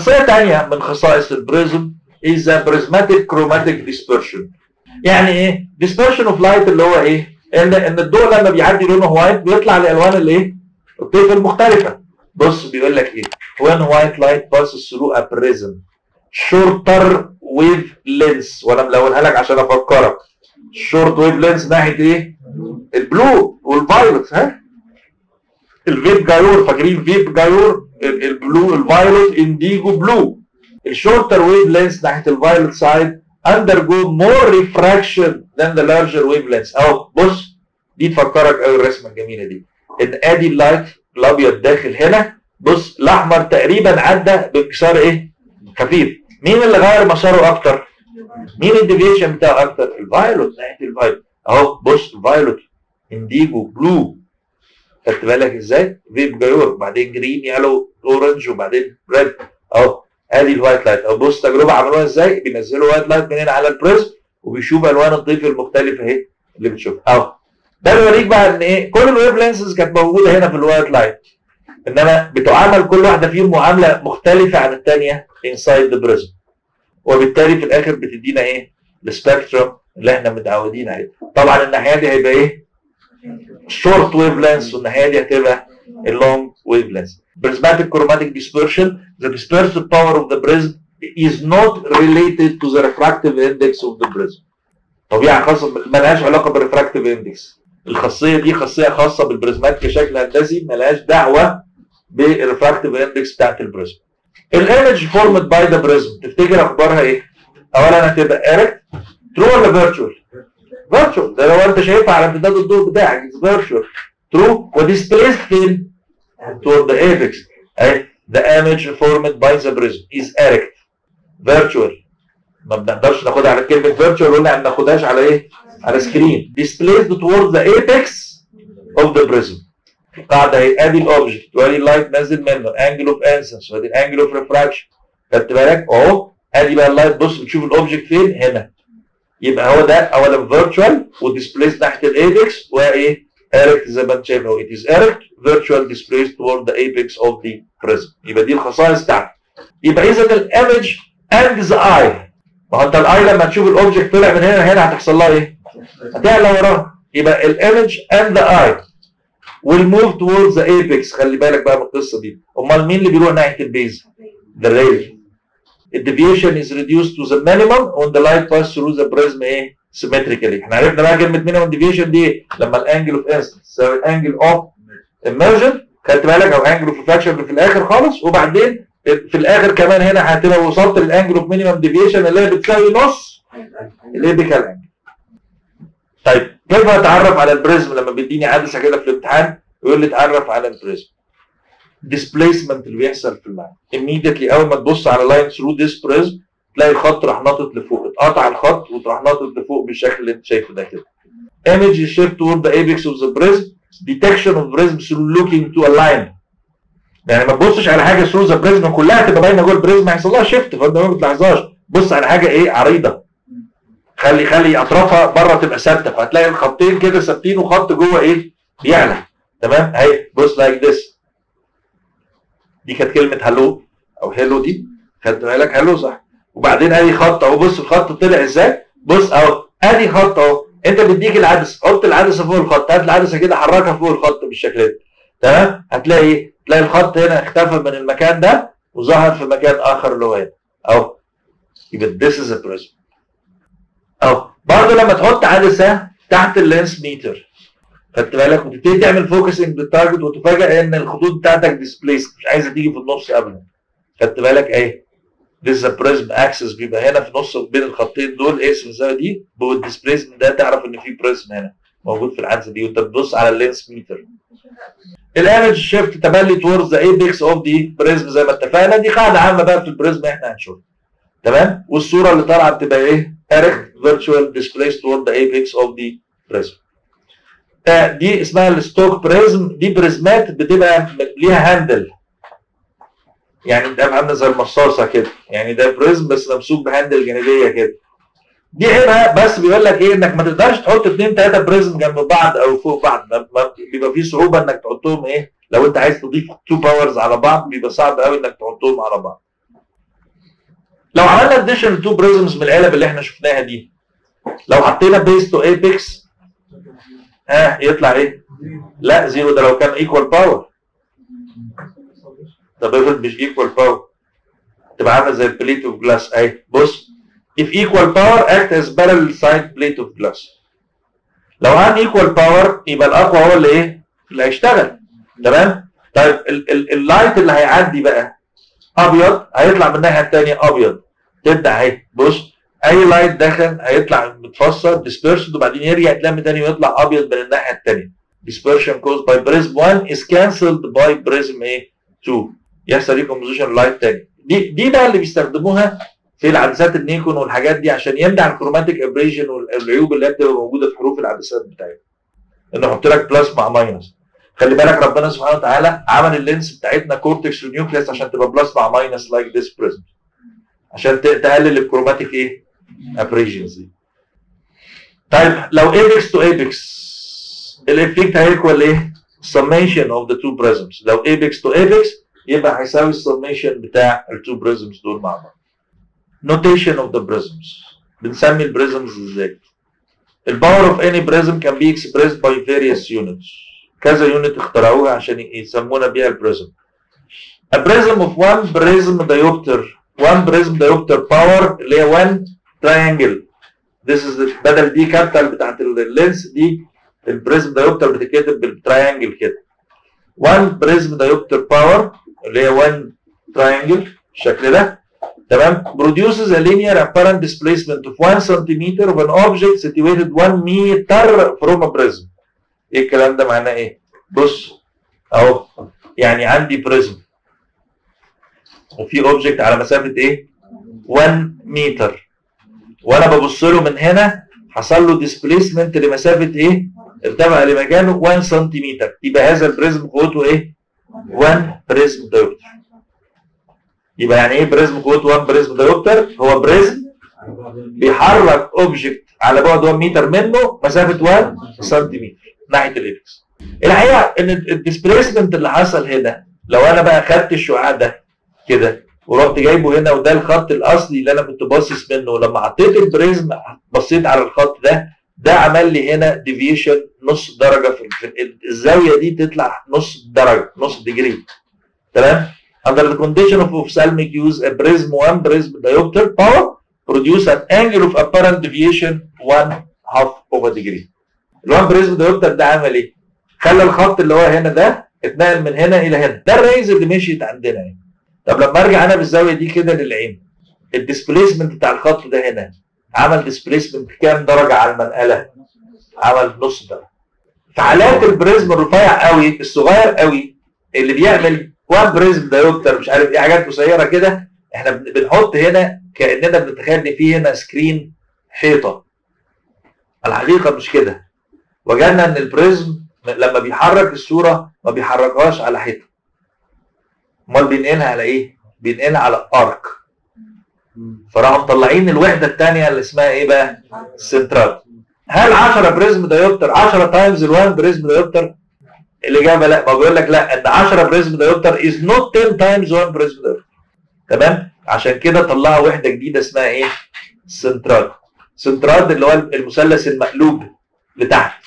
خاصيه ثانيه من خصائص البريزم is a prismatic chromatic dispersion يعني ايه dispersion of light اللي هو ايه ان ان الضوء لما بيعدي لونه وايت بيطلع الالوان اللي ايه الطيف المختلفه بص بيقول لك ايه when white light passes through a prism shorter wavelengths وانا ملونها لك عشان افكرك short wavelengths ناحيه ايه البلو والفايولت ها الفيب جايور فاكرين فيب جايور ال- البلو الفايولت انديجو بلو الشورتر ويف لينس ناحيه الفايولت سايد undergo more refraction than the larger wavelengths اهو بص دي تفكرك قوي الرسمه الجميله دي ان ادي اللايت الابيض داخل هنا بص الاحمر تقريبا عدى بانكسار ايه خفيف مين اللي غير مساره اكتر مين الديفيشن بتاعه اكتر الفايولوت ناحيه الفايولوت اهو بص الفايولوت انديجو بلو خدت بالك ازاي فيب جايور وبعدين جرين يالو اورنج وبعدين ريد اهو ادي الوايت لايت اهو بص تجربه عملوها ازاي بينزلوا وايت لايت من هنا على البريزم وبيشوف الوان الضيف المختلفه اهي اللي بتشوفها اهو ده بيوريك بقى ان ايه كل الويف لينسز كانت موجوده هنا في الوايت لايت انما بتعامل كل واحده فيهم معامله مختلفه عن الثانيه انسايد ذا بريزم وبالتالي في الاخر بتدينا ايه السبيكترم اللي احنا متعودين عليه طبعا الناحيه دي هيبقى ايه short wavelengths والناحيه دي هتبقى اللونج wavelengths prismatic chromatic dispersion the dispersive power of the prism is not related to the refractive index of the prism طبيعه خاصه ملهاش علاقه بالريفراكتيف اندكس الخاصيه دي خاصيه خاصه بالبريزمات كشكل هندسي ملهاش دعوه بالريفراكتيف اندكس بتاعت البريزم الايمج فورمد باي ذا بريزم تفتكر اخبارها ايه؟ اولا هتبقى ايركت ترو ولا فيرتشوال؟ فيرتشوال ده لو انت شايفها على امتداد الضوء بتاعك فيرتشوال ترو وديسبليس فين؟ toward the apex اهي the image formed by the prism is erect virtual ما بنقدرش ناخدها على كلمه virtual ولا ما بناخدهاش على ايه؟ على سكرين displaced toward the apex of the prism القاعده اهي ادي الاوبجكت وادي اللايت نازل منه انجل اوف انسنس وادي الانجل اوف ريفراكشن خدت بالك اهو ادي بقى اللايت بص بتشوف الاوبجكت فين هنا يبقى هو ده اولا فيرتشوال وديسبليس ناحيه الايبكس وايه erect زي ما انت شايف اهو it is erect virtual displaced toward the apex of the prism يبقى دي الخصائص بتاعته يبقى اذا الايمج and the eye ما هو انت الاي لما تشوف الاوبجكت طلع من هنا هنا هتحصل لها ايه؟ هتعلى وراها يبقى الايمج and the eye will move towards the apex خلي بالك بقى من القصه دي امال مين اللي بيروح ناحيه البيز؟ the ray the deviation is reduced to the minimum when the light pass through the prism ايه symmetrically احنا عرفنا بقى كلمه minimum deviation دي ايه لما الانجل اوف انستنس تساوي الانجل اوف immersion خدت بالك او انجل اوف ريفراكشن في الاخر خالص وبعدين في الاخر كمان هنا هتبقى وصلت للانجل اوف مينيمم ديفيشن اللي هي بتساوي نص الايبيكال انجل طيب كيف اتعرف على البريزم لما بيديني عدسه كده في الامتحان ويقول لي اتعرف على البريزم displacement اللي بيحصل في اللاين immediately اول ما تبص على لاين ثرو this prism تلاقي الخط راح ناطط لفوق اتقطع الخط وتروح ناطط لفوق بالشكل اللي انت شايفه ده كده image is shift toward the apex of the prism detection of prism through looking to a line يعني ما تبصش على حاجه ثرو ذا بريزم كلها تبقى باينه جوه البريزم هيحصل لها شيفت فانت ما بتلاحظهاش بص على حاجه ايه عريضه خلي خلي اطرافها بره تبقى ثابته فهتلاقي الخطين كده ثابتين وخط جوه ايه بيعلى تمام اهي بص لايك ذس دي كانت كلمه هلو او هيلو دي خدت بالك هلو صح وبعدين ادي خط اهو بص الخط طلع ازاي بص اهو ادي خط اهو انت بيديك العدسه حط العدسه فوق الخط هات العدسه كده حركها فوق الخط بالشكل ده تمام هتلاقي ايه تلاقي الخط هنا اختفى من المكان ده وظهر في مكان اخر اللي هو هنا اهو يبقى this is a prism اهو برضه لما تحط عدسه تحت اللينس ميتر خدت بالك وتبتدي تعمل فوكسنج بالتارجت وتفاجئ ان الخطوط بتاعتك ديسبليس مش عايزه تيجي في النص ابدا خدت بالك اهي this is a prism axis بيبقى هنا في نص بين الخطين دول اسم الزاويه دي بالديسبليسمنت ده تعرف ان في بريزم هنا موجود في العدسه دي وانت بتبص على اللينس ميتر الايمج شيفت تملي towards the apex of the prism زي ما اتفقنا دي قاعده عامه بقى في البريزم احنا هنشوفها تمام والصوره اللي طالعه بتبقى ايه erect virtual displaced toward the apex of the prism آه دي اسمها الستوك بريزم دي بريزمات بتبقى ليها هاندل يعني بتبقى عامله زي المصاصه كده يعني ده بريزم بس ممسوك بهاندل جانبيه كده دي عيبها بس بيقول لك ايه انك ما تقدرش تحط اثنين ثلاثه بريزم جنب بعض او فوق بعض بيبقى في صعوبه انك تحطهم ايه لو انت عايز تضيف تو باورز على بعض بيبقى صعب قوي انك تحطهم على بعض لو عملنا اديشن تو بريزمز من العلب اللي احنا شفناها دي لو حطينا بيس تو ايبكس ها يطلع ايه؟ لا زيرو ده لو كان ايكوال باور طب افرض مش ايكوال باور تبقى عامله زي البليت اوف جلاس اهي بص if equal power act as parallel side plate of glass لو ان ايكوال باور يبقى الاقوى هو اللي ايه؟ اللي هيشتغل تمام؟ طيب ال- ال- اللايت اللي هيعدي بقى ابيض هيطلع من الناحيه الثانيه ابيض تبدا اهي بص اي لايت دخل هيطلع متفسر ديسبيرسد وبعدين يرجع تلم تاني ويطلع ابيض من الناحيه الثانيه dispersion caused by prism 1 is cancelled by prism ايه 2 يحصل ريكومبوزيشن لايت تاني دي دي بقى اللي بيستخدموها في العدسات النيكون والحاجات دي عشان يمنع الكروماتيك ابريشن والعيوب اللي هي بتبقى موجوده في حروف العدسات بتاعتنا انه يحط لك بلس مع ماينس خلي بالك ربنا سبحانه وتعالى عمل اللينس بتاعتنا كورتكس ونيوكليس عشان تبقى بلس مع ماينس لايك ذيس بريزم عشان ت- تقلل الكروماتيك ايه ابريشنز دي طيب لو ايبكس تو ايبكس الافكت هيكوال ايه summation of the two prisms لو apex to apex يبقى هيساوي السميشن بتاع التو بريزمز دول مع بعض notation of the prisms بنسمي البريزمز ازاي الباور اوف اني بريزم كان بي expressed by various units كذا يونت اخترعوها عشان يسمونا بيها البريزم a prism of one prism diopter one prism diopter power اللي هي 1 triangle this is the بدل دي كابيتال بتاعت اللينس دي البريزم دايوبتر بتتكتب بالتراينجل كده 1 بريزم دايوبتر باور اللي هي 1 تراينجل الشكل ده تمام produces a linear apparent displacement of 1 centimeter of an object situated 1 meter from a prism ايه الكلام ده معناه ايه بص اهو يعني عندي بريزم وفي اوبجكت على مسافه ايه 1 متر وانا ببص له من هنا حصل له ديسبليسمنت لمسافه ايه ارتفع لمكانه 1 سنتيمتر يبقى هذا البريزم قوته ايه 1 بريزم دايوبتر يبقى يعني ايه بريزم قوته 1 بريزم دايوبتر هو بريزم بيحرك اوبجكت على بعد 1 متر منه مسافه 1 سنتيمتر ناحيه الايبكس الحقيقه ان الديسبليسمنت اللي حصل هنا لو انا بقى خدت الشعاع ده كده ورحت جايبه هنا وده الخط الاصلي اللي انا كنت باصص منه ولما حطيت البريزم بصيت على الخط ده ده عمل لي هنا ديفيشن نص درجه في في الزاويه دي تطلع نص درجه نص ديجري تمام under the condition of ophthalmic use a prism 1 prism diopter power produce an angle of apparent deviation 1 half of a degree ال 1 prism diopter ده عمل ايه خلى الخط اللي هو هنا ده اتنقل من هنا الى هنا ده الريز اللي مشيت عندنا هنا طب لما ارجع انا بالزاويه دي كده للعين الديسبليسمنت بتاع الخط ده هنا عمل ديسبليسمنت كام درجه على المنقله عمل نص درجه في حالات البريزم الرفيع قوي الصغير قوي اللي بيعمل 1 بريزم دايوبتر مش عارف ايه حاجات قصيره كده احنا بن- بنحط هنا كاننا بنتخيل ان في هنا سكرين حيطه الحقيقه مش كده وجدنا ان البريزم لما بيحرك الصوره ما بيحركهاش على حيطه امال بينقلها على ايه بينقلها على ارك فراحوا مطلعين الوحده الثانيه اللي اسمها ايه بقى السنترال هل 10 بريزم دايوبتر 10 تايمز ال1 بريزم دايوبتر الاجابه لا ما بيقول لك لا ان 10 بريزم دايوبتر از نوت 10 تايمز 1 بريزم دايوبتر تمام عشان كده طلعوا وحده جديده اسمها ايه سنترال سنترال اللي هو المثلث المقلوب لتحت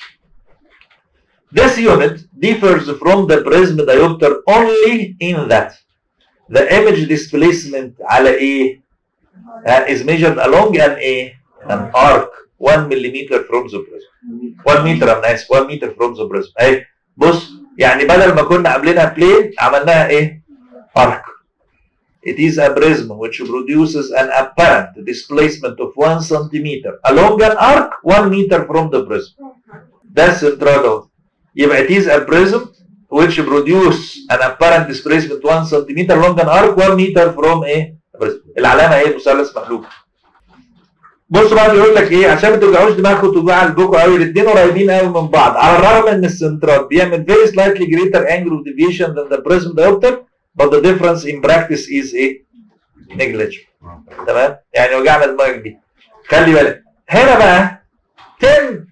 This unit differs from the prism diopter only in that the image displacement على ايه uh, is measured along an a an arc 1 millimeter from the prism 1 meter انا اسف 1 meter from the prism اهي بص يعني بدل ما كنا عاملينها بلين عملناها ايه arc It is a prism which produces an apparent displacement of 1 centimeter along an arc 1 meter from the prism. That's central. يبقى it is a prism which produce an apparent displacement 1 centimeter along an arc 1 meter from ايه؟ prism. العلامه ايه؟ مثلث مقلوب. بص بقى بيقول لك ايه عشان ما توجعوش دماغكم توجع قلبكم قوي الاثنين قريبين قوي من بعض على الرغم ان السنترال بيعمل very slightly greater angle of deviation than the prism diopter but the difference in practice is ايه؟ negligible تمام؟ يعني وجعنا دماغك دي خلي بالك هنا بقى 10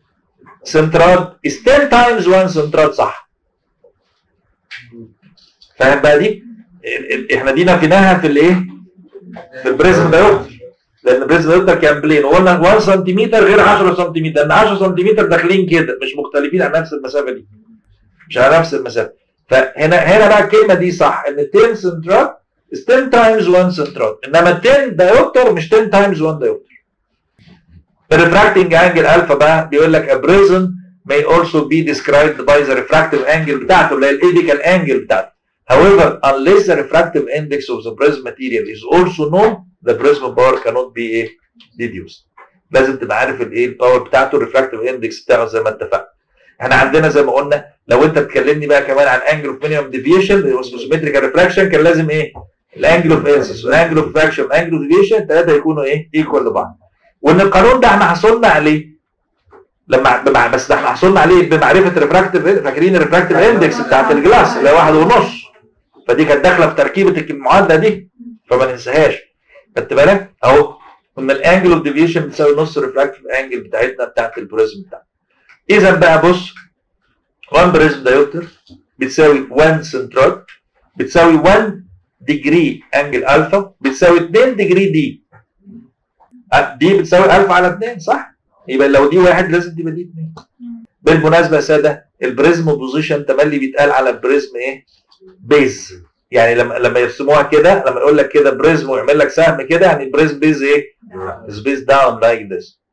سنترال is 10 times 1 سنترال صح فاهم بقى دي؟ ال- ال- احنا دي نفيناها في الايه؟ في البريزم دايوتر لان البريزم دايوتر كان بلين وقلنا 1 سنتيمتر غير 10 سنتيمتر لان 10 سنتيمتر داخلين كده مش مختلفين عن نفس المسافه دي مش على نفس المسافه فهنا هنا بقى الكلمه دي صح ان 10 سنترات is 10 times 1 سنترات انما 10 دايوتر مش 10 times 1 دايوتر الريفراكتنج انجل الفا بقى بيقول لك a prism may also be described by the refractive angle بتاعته اللي هي الايديكال انجل بتاعته However, unless the refractive index of the prism material is also known, the prism power cannot be ايه deduced. لازم تبقى عارف الايه الباور بتاعته الريفراكتيف اندكس بتاعه زي ما اتفقنا. احنا عندنا زي ما قلنا لو انت بتكلمني بقى كمان عن انجل اوف مينيمم ديفيشن اللي هو سيمتريكال ريفراكشن كان لازم ايه؟ الانجل اوف انسس والانجل اوف فراكشن والانجل اوف ديفيشن الثلاثه يكونوا ايه؟ ايكوال لبعض. وان القانون ده احنا حصلنا عليه لما بمع بس ده احنا حصلنا عليه بمعرفه الريفراكتيف فاكرين الريفراكتيف اندكس بتاعت الجلاس اللي هي واحد ونص فدي كانت داخله في تركيبه المعادله دي فما ننساهاش خدت بالك اهو ان الانجل اوف ديفيشن بتساوي نص الريفراكتيف انجل بتاعتنا بتاعت البريزم بتاعنا اذا بقى بص 1 بريزم دايوتر بتساوي 1 سنترال بتساوي 1 ديجري انجل الفا بتساوي 2 ديجري دي دي بتساوي الفا على 2 صح؟ يبقى لو دي واحد لازم تبقى دي 2 بالمناسبه يا ساده البريزم بوزيشن تملي بيتقال على البريزم ايه؟ بيز يعني لما لما يرسموها كده لما يقول لك كده بريزم ويعمل لك سهم كده يعني بريزم بيز ايه؟ is based down like this